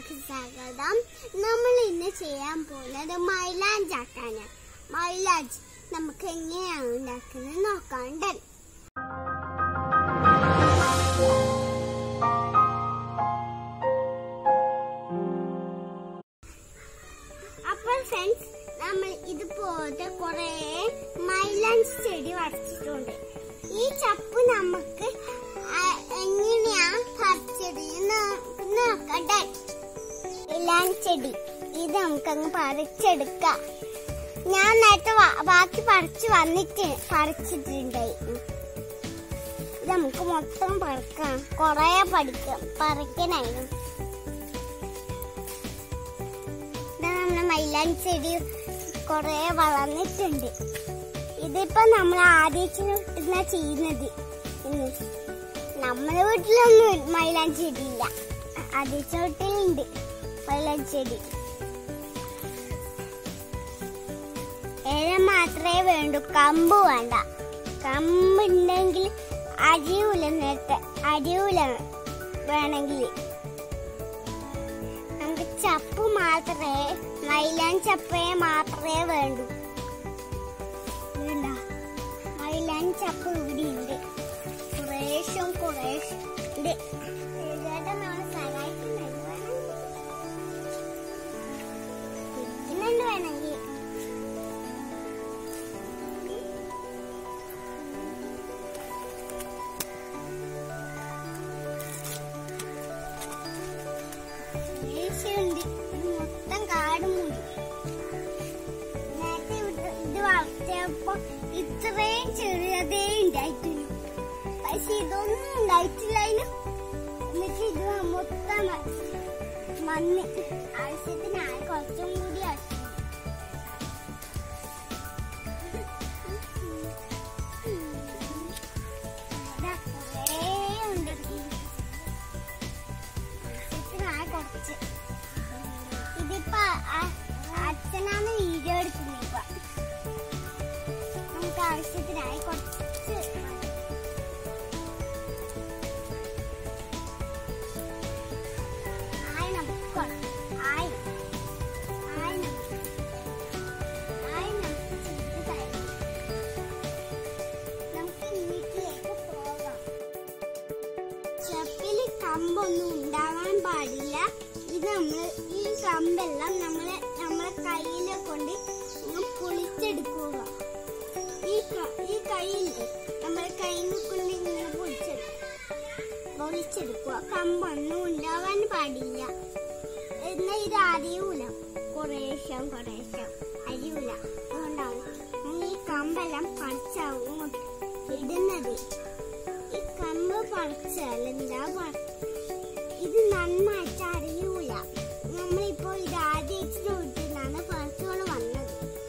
വീഡിയോയിലേക്ക് സ്വാഗതം നമ്മൾ ഇന്ന് ചെയ്യാൻ പോകുന്നത് മൈലാഞ്ച് ആക്കാനാണ് മൈലാഞ്ച് നമുക്ക് എങ്ങനെയാണ് ഉണ്ടാക്കുന്നത് നോക്കാം ഡൺ അപ്പോൾ ഫ്രണ്ട്സ് നമ്മൾ ഇതുപോലത്തെ കുറെ മൈലാഞ്ച് ചെടി വരച്ചിട്ടുണ്ട് ഈ ചപ്പ് നമുക്ക് ആ, എങ്ങനെയാ പറിച്ചത് എന്ന് നോക്കാം ഡൺ മൈലാഞ്ച് ചെടി ഇത് നമുക്കങ്ങ് പറിച്ചെടുക്കാം ഞാൻ നേരത്തെ വ- ബാക്കി പറിച്ച് വന്നിട്ട് പറിച്ചിട്ടുണ്ടായിരുന്നു ഇത് നമുക്ക് മൊത്തം പറിക്കാം കൊറേ പഠിക്കാം പറിക്കാനായിരുന്നു ഇതാ നമ്മുടെ മൈലാഞ്ചി ചെടി കൊറേ വളർന്നിട്ടുണ്ട് ഇതിപ്പോ നമ്മൾ ആദ്യമായിട്ട് ചെയ്യുന്നത് ഇന്ന് നമ്മുടെ വീട്ടിലൊന്നും മൈലാഞ്ചി ചെടിയില്ല ആദ്യത്തെ വീട്ടിലുണ്ട് മൈലാഞ്ചി ചെടി ഇല മാത്രമേ വേണ്ടൂ കമ്പ് വേണ്ട കമ്പ് ഉണ്ടെങ്കിൽ അരിയൂല നേരത്തെ അരിയൂല വേണമെങ്കിൽ നമുക്ക് ചപ്പ് മാത്രമേ മൈലാൻ ചപ്പേ മാത്രമേ വേണ്ടൂ വേണ്ട മൈലാൻ ചപ്പ് ഇവിടെ ഉണ്ട് കുറേശ്ശും കുറേശ്ശും ഉണ്ട് ചേട്ടൻ നമ്മളെ സഹായിക്കുന്നുണ്ട് വേണമെങ്കിൽ പിടിക്കുന്നുണ്ട് വേണമെങ്കിൽ ദേഷ്യമുണ്ട് ഇത് മൊത്തം കാട് മൂടി നേരത്തെ ഇവിടെ ഇത് വളർത്തിയപ്പോ ഇത്രയും ചെറിയതേ ഉണ്ടായിട്ടുള്ളൂ പക്ഷെ ഇതൊന്നും ഉണ്ടായിട്ടില്ല അതിന് എന്നിട്ട് ഇത് മൊത്തം മണ്ണ് ആവശ്യത്തിനായി കുറച്ചും കൂടി ആവശ്യം ഇതാ കുറേ ഉണ്ട് ആവശ്യത്തിനായി കുറച്ച് ഇതിപ്പോ അ- അച്ഛനാണ് വീഡിയോ എടുക്കുന്നത് ഇപ്പൊ നമുക്ക് ആവശ്യത്തിനായി കുറച്ച് മതി. ആയി നമുക്ക് കുറച്ച്. ആയി. ആയി നമുക്ക്. ആയി നമുക്ക് ചെയ്ത് തരാം. നമുക്ക് വീട്ടിലേക്ക് പോകാം ചെപ്പില് കമ്പൊന്നും ഉണ്ടാവാൻ പാടില്ല ഇത് നമ്മൾ ഈ കമ്പെല്ലാം നമ്മളെ നമ്മളെ കയ്യിലെ കൊണ്ട് ഒന്ന് പൊളിച്ചെടുക്കുക ഈ ക- ഈ കയ്യില് നമ്മളെ കയ്യിൽ കൊണ്ട് ഇങ്ങനെ പൊളിച്ചെടുക്കുക പൊളിച്ചെടുക്കുക കമ്പൊന്നും ഉണ്ടാവാൻ പാടില്ല എന്നാൽ ഇത് അറിയൂല കുറേശ്ശം കുറേശ്ശം അറിയൂല അതുകൊണ്ടാണ് നമ്മൾ ഈ കമ്പെല്ലാം പറിച്ചാവും ഇടുന്നത് ഈ കമ്പ് പറിച്ചാൽ എന്താ പ- ഇത് നന്നായിട്ട് അറിയൂല നമ്മളിപ്പോ ഇത് ആദ്യമായിട്ട് വീട്ടിലാണ് പറിച്ചുകൊണ്ട് വന്നത്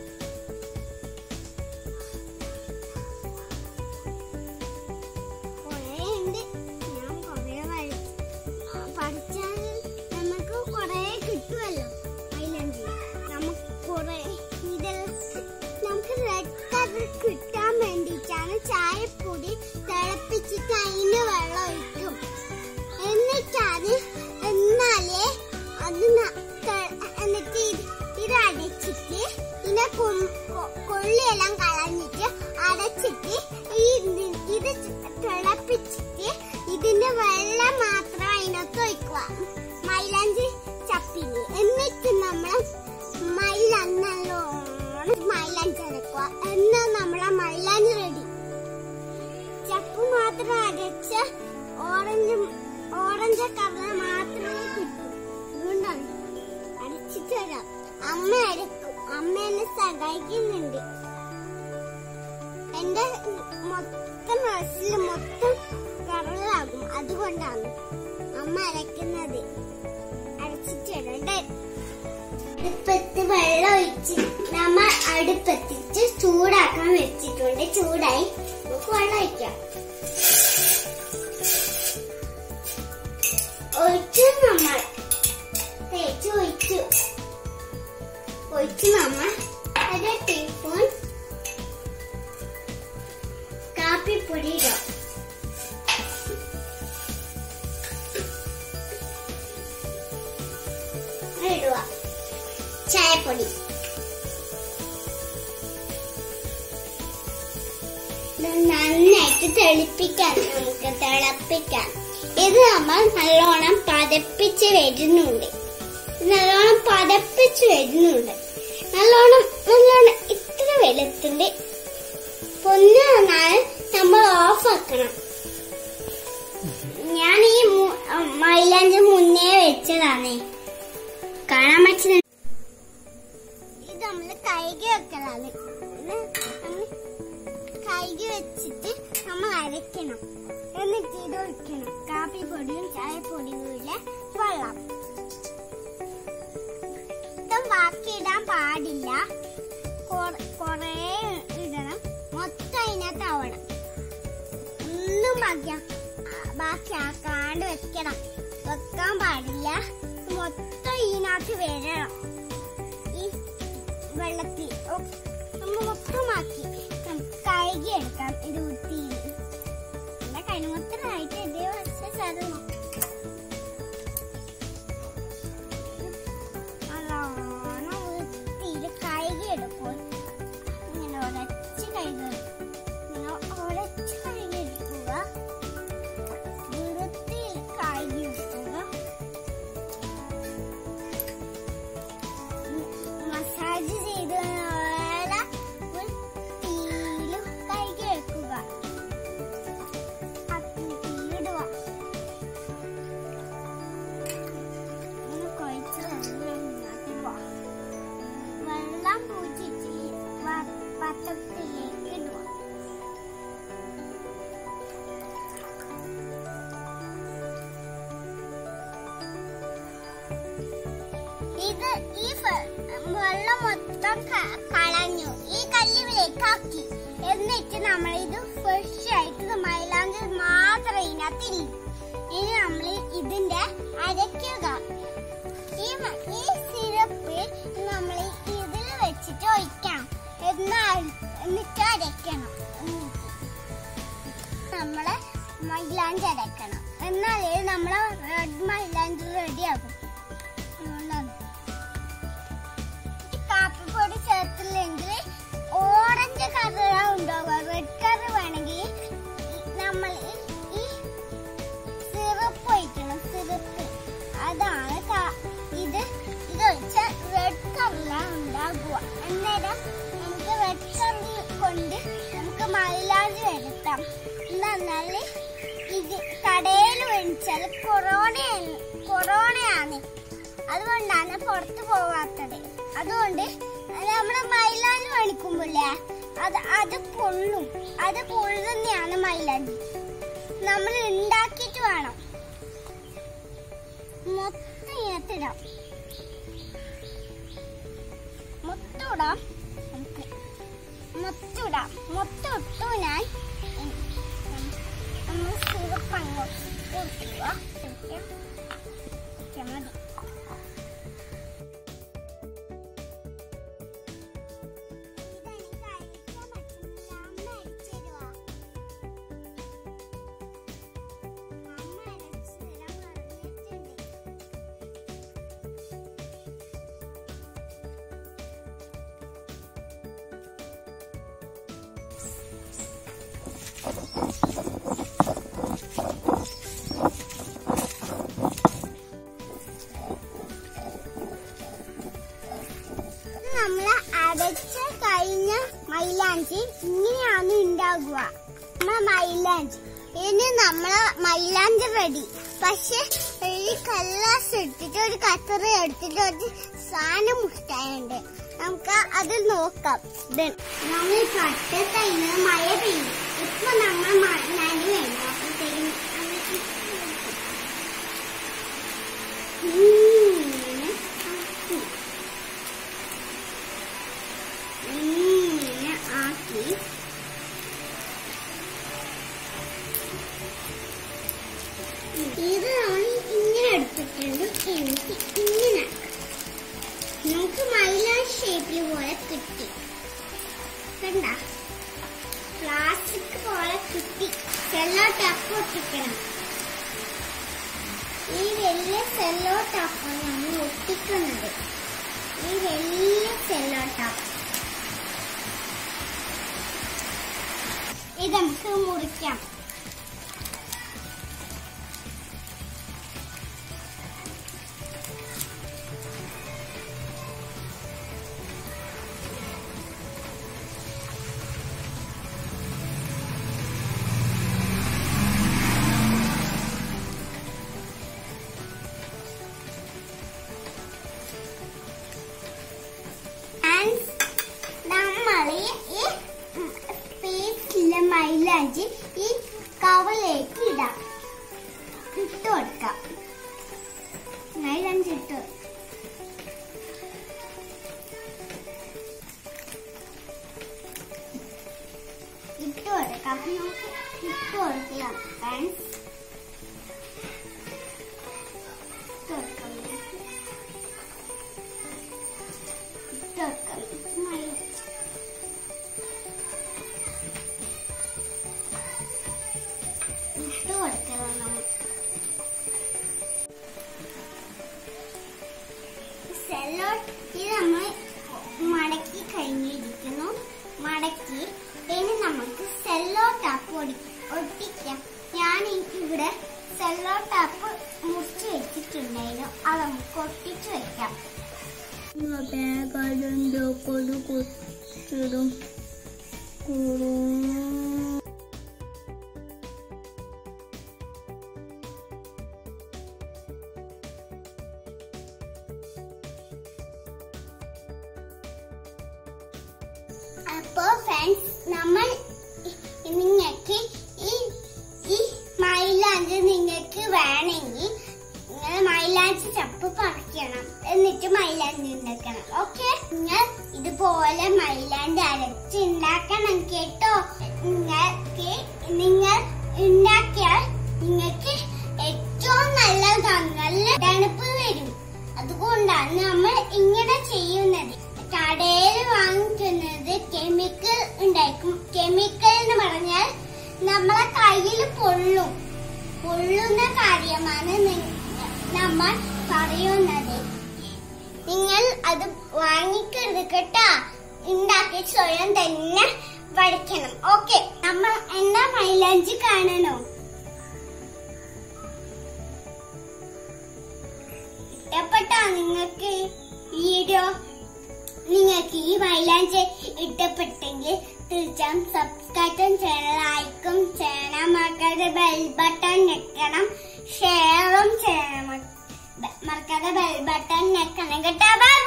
കുറേ ഉണ്ട് ഞാൻ കുറേ വഴി പഠിച്ചാൽ നമുക്ക് കുറേ കിട്ടുമല്ലോ മൈലഞ്ചി നമുക്ക് കുറേ ഇതെല്ലാം നമുക്ക് റെഡ് കളർ കിട്ടാൻ വേണ്ടിയിട്ടാണ് ചായപ്പൊടി തിളപ്പിച്ചിട്ട് അതിന് വെള്ളം ഒഴിക്കും എന്നിട്ടാണ് എന്നാലേ അത് ന- ത- എന്നിട്ട് ഇത് ഇത് അടച്ചിട്ട് ഇതിനെ കൊം- കൊ- കൊള്ളിയെല്ലാം കളഞ്ഞിട്ട് അടച്ചിട്ട് ഈ ഇത് ഇത് തിളപ്പിച്ചിട്ട് ഇതിന്റെ വെള്ളം മാത്രം അതിനകത്ത് ഒഴിക്കുക മൈലാഞ്ചി ചപ്പില് എന്നിട്ട് നമ്മൾ മൈലാഞ്ചി നല്ലോണം മൈലാഞ്ചി അരക്കുക എന്നാ നമ്മളെ മൈലാഞ്ചി റെഡി ചപ്പ് മാത്രം അരച്ച ഓറഞ്ച് ഓറഞ്ച് കളർ മാത്രമേ കിട്ടൂ അതുകൊണ്ടാണ് അരച്ചിട്ട് വരാം അമ്മ അരക്കും അമ്മ എന്നെ സഹായിക്കുന്നുണ്ട് എന്റെ മൊത്തം ഡ്രസ്സിൽ മൊത്തം കളറാകും അതുകൊണ്ടാണ് അമ്മ അരക്കുന്നത് അരച്ചിട്ട് വരണ്ടേ അടുപ്പത്ത് വെള്ളം ഒഴിച്ച് നമ്മൾ അടുപ്പത്തിച്ച് ചൂടാക്കാൻ വെച്ചിട്ടുണ്ട് ചൂടായി നമുക്ക് വെള്ളം ഒഴിക്കാം ഒഴിച്ചു നമ്മൾ തേച്ച് ഒഴിച്ചു ഒഴിച്ച് നമ്മൾ അര ടീസ്പൂൺ കാപ്പിപ്പൊടി ഇടാം കാപ്പിപ്പൊടി ഇത് നന്നായിട്ട് തെളിപ്പിക്കാൻ നമുക്ക് തിളപ്പിക്കാം ഇത് നമ്മൾ നല്ലോണം പതപ്പിച്ച് വരുന്നുണ്ട് നല്ലോണം പതപ്പിച്ച് വരുന്നുണ്ട് നല്ലോണം നല്ലോണം ഇത്ര വെളുത്തുണ്ട് പൊന്ന് വന്നാൽ നമ്മൾ ഓഫ് ആക്കണം ഞാൻ ഈ മു- മൈലാഞ്ചി മുന്നേ വെച്ചതാണ് കാണാൻ പറ്റുന്ന ഇത് നമ്മള് കഴുകി വെക്കലാണ് ഇത് നമ്മള് കഴുകി വെച്ചിട്ട് നമ്മൾ അരയ്ക്കണം എന്നിട്ട് ഇത് ഒഴിക്കണം കാപ്പിപ്പൊടിയും ചായപ്പൊടിയും കൂടെ വെള്ളം ഇത് ബാക്കി ഇടാൻ പാടില്ല കൊറ- കൊറേ ഇടണം മൊത്തം അതിനകത്ത് ആവണം ഒന്നും ബാക്കി ബാക്കിയാക്കാണ്ട് വെക്കണം വെക്കാൻ പാടില്ല മൊത്തം ഇതിനകത്ത് വരണം ഈ വെള്ളത്തിൽ ഓ, നമ്മൾ മൊത്തമാക്കി കഴുകി എടുക്കാം ഇത് ഊത്തിയിൽ എന്റെ കൈമൊത്തമായിട്ട് ഇതേ വച്ച ചതന്നു നല്ലോണം വൃത്തിയിൽ കഴുകി എടുക്കും ഇങ്ങനെ ഉടച്ച് കഴുകി ഇങ്ങനെ ഉടച്ച് കഴുകി എടുക്കുക വൃത്തിയിൽ കഴുകി എടുക്കുക മസാജ് ചെയ്ത് പോലെ വൃത്തിയിൽ കഴുകി എടുക്കുക തീയിടുക ഇങ്ങനെ കുഴച്ച് വെള്ളം ഇടുക വെള്ളം പൂച്ചിട്ട് പത്രത്തിലേക്ക് ഇടുക ഇത് ഈ ഫ- വെള്ളം മൊത്തം ക- കളഞ്ഞു ഈ കല്ലിലേക്ക് ആക്കി എന്നിട്ട് നമ്മൾ ഇത് ഫ്രഷ് ആയിട്ട് മൈലാഞ്ചി മാത്രം ഇതിനകത്തില്ല ഇനി നമ്മൾ ഇതിന്റെ അരയ്ക്കുക ഈ മ- ഈ സിറപ്പ് നമ്മൾ ഇതിൽ വെച്ചിട്ട് ഒഴിക്കണം എന്നാൽ എന്നിട്ട് അരയ്ക്കണം എന്നിട്ട് നമ്മള് മൈലാഞ്ചി അരയ്ക്കണം എന്നാലേ നമ്മളെ റെഡ് മൈലാഞ്ചി റെഡിയാകും അതുകൊണ്ടാണ് ഈ കാപ്പിപ്പൊടി ചേർത്തില്ലെങ്കിൽ ഓറഞ്ച് കളറാണ് ഉണ്ടാവുക റെഡ് കളർ വേണമെങ്കിൽ നമ്മൾ ഈ സിറപ്പ് ഒഴിക്കണം സിറപ്പ് അതാണ് കാ- ഇത് ഇത് ഒഴിച്ചാൽ റെഡ് കളറാണ് ഉണ്ടാകുക അന്നേരം നമുക്ക് റെഡ് കളർ കൊണ്ട് നമുക്ക് മൈലാഞ്ചി വരുത്താം എന്നാല് ഇത് കടയിൽ മേടിച്ചാൽ കൊറോണ കൊറോണയാണ് അതുകൊണ്ടാണ് പുറത്ത് പോവാത്തത് അതുകൊണ്ട് നമ്മള് മൈലാഞ്ചി മേടിക്കുമ്പോല്ലേ അത് അത് പൊള്ളും അത് പൊള്ളുന്നതാണ് മൈലാഞ്ചി നമ്മൾ ഉണ്ടാക്കിയിട്ട് വേണം മൊത്തം ഇതിനകത്തിടാം മൊത്തം ഇടാം നമുക്ക് മൊത്തം ഇടാം മൊത്തം ഇട്ടു ഞാൻ നമ്മൾ സിറപ്പ് അങ്ങോട്ട് കൊടുക്കുക ഓക്കേ, മതി ഇതെനിക്ക് അയക്കാൻ പറ്റുന്നില്ല. അമ്മ അയച്ചു തരുവോ? അമ്മ അയച്ചു തരാൻ പറഞ്ഞിട്ടുണ്ട്. ഇത് നമ്മള് അടച്ച കഴിഞ്ഞ മൈലാഞ്ചി ഇങ്ങനെയാണ് ഉണ്ടാകുക നമ്മളെ മൈലാഞ്ചി ഇനി നമ്മളെ മൈലാഞ്ചി റെഡി പക്ഷെ ഈ കല്ലാസ് എടുത്തിട്ട് ഒരു കത്തറ എടുത്തിട്ട് ഒരു സാധനം മുട്ടായുണ്ട് നമുക്ക് അത് നോക്കാം നമ്മൾ കട്ട കഴിഞ്ഞ് മഴ പെയ്യും ഇപ്പൊ നമ്മൾ മഴ വേണ്ട അപ്പോഴത്തേക്കും ഇങ്ങനെ ആക്കി. ഇങ്ങനെ ആക്കി ഇത് നമ്മൾ ഇങ്ങനെ എടുത്തിട്ടുണ്ട് എനിക്ക് ഇങ്ങനെ ആക്കാം. നമുക്ക് മൈലാഞ്ചി ഷേപ്പിൽ പോലെ കിട്ടി കണ്ട പ്ലാസ്റ്റിക് പോലെ കിട്ടി സെല്ലോ ടപ്പ് ഒട്ടിക്കണം ഈ വലിയ സെല്ലോ ടപ്പാണ് നമ്മൾ ഒട്ടിക്കുന്നത് ഈ വലിയ സെല്ലോട്ടാം ഇത് നമുക്ക് മുറിക്കാം And നമ്മൾ ഈ സ്പേസിലെ മൈലാഞ്ചി ഈ കവലേക്ക് ഇടാം ഇട്ട് കൊടുക്കാം മൈലാഞ്ചി ഇട്ട് കൊടുക്കാം. ഇട്ട് കൊടുക്കാം അപ്പൊ നമുക്ക് ഇട്ട് കൊടുക്കാം ഫ്രണ്ട്സ് ഇട്ട് കൊടുക്കാം നമുക്ക്. ഇട്ട് കൊടുക്കാം മൈലാഞ്ചി ഇട്ട് കൊടുക്കണം നമുക്ക് സെല്ലോ ഇത് നമ്മൾ മടക്കി കഴിഞ്ഞിരിക്കുന്നു മടക്കി ഇനി നമുക്ക് സെല്ലോ ടാപ്പ് ഒട്ടിക്കാം ഞാൻ ഇവിടെ സെല്ലോ ടാപ്പ് മുറിച്ച് വെച്ചിട്ടുണ്ടായിരുന്നു അത് നമുക്ക് ഒട്ടിച്ച് വെക്കാം അപ്പോ ഫ്രണ്ട്സ് നമ്മൾ നിങ്ങൾക്ക് ഈ ഈ മൈലാഞ്ചി നിങ്ങൾക്ക് വേണമെങ്കിൽ നിങ്ങൾ മൈലാഞ്ചി ചപ്പ് പറിക്കണം എന്നിട്ട് മൈലാഞ്ചി ഉണ്ടാക്കണം ഓക്കെ നിങ്ങൾ ഇതുപോലെ മൈലാഞ്ചി അരച്ച് ഉണ്ടാക്കണം കേട്ടോ നിങ്ങൾക്ക് നിങ്ങൾ ഉണ്ടാക്കിയാൽ നിങ്ങൾക്ക് ഏറ്റവും നല്ലതാണ് നല്ല തണുപ്പ് വരും അതുകൊണ്ടാണ് നമ്മൾ ഇങ്ങനെ ചെയ്യുന്നത് കടയിൽ വാങ്ങിക്കുന്നത് കെമിക്കൽ ഉണ്ടായിരിക്കും കെമിക്കൽ എന്ന് പറഞ്ഞാൽ നമ്മളെ കയ്യിൽ പൊള്ളും പൊള്ളുന്ന കാര്യമാണ് നി- നമ്മൾ പറയുന്നത് നിങ്ങൾ അത് വാങ്ങിക്കരുത് കേട്ടാ ഉണ്ടാക്കി സ്വയം തന്നെ പഠിക്കണം ഓക്കെ നമ്മൾ എന്താ മൈലാഞ്ചി കാണണോ ഇഷ്ടപ്പെട്ടോ നിങ്ങൾക്ക് വീഡിയോ നിങ്ങൾക്ക് ഈ മൈലാഞ്ചി ഇഷ്ടപ്പെട്ടെങ്കിൽ തീർച്ചയായും സബ്സ്ക്രൈബും ചെയ്യണം ലൈക്കും ചെയ്യണം മറക്കാതെ ബെൽ ബട്ടൺ ഞെക്കണം ഷെയറും ചെയ്യണം മറക്കാതെ ബെൽ ബട്ടൺ ഞെക്കണം കേട്ടോ ബൈ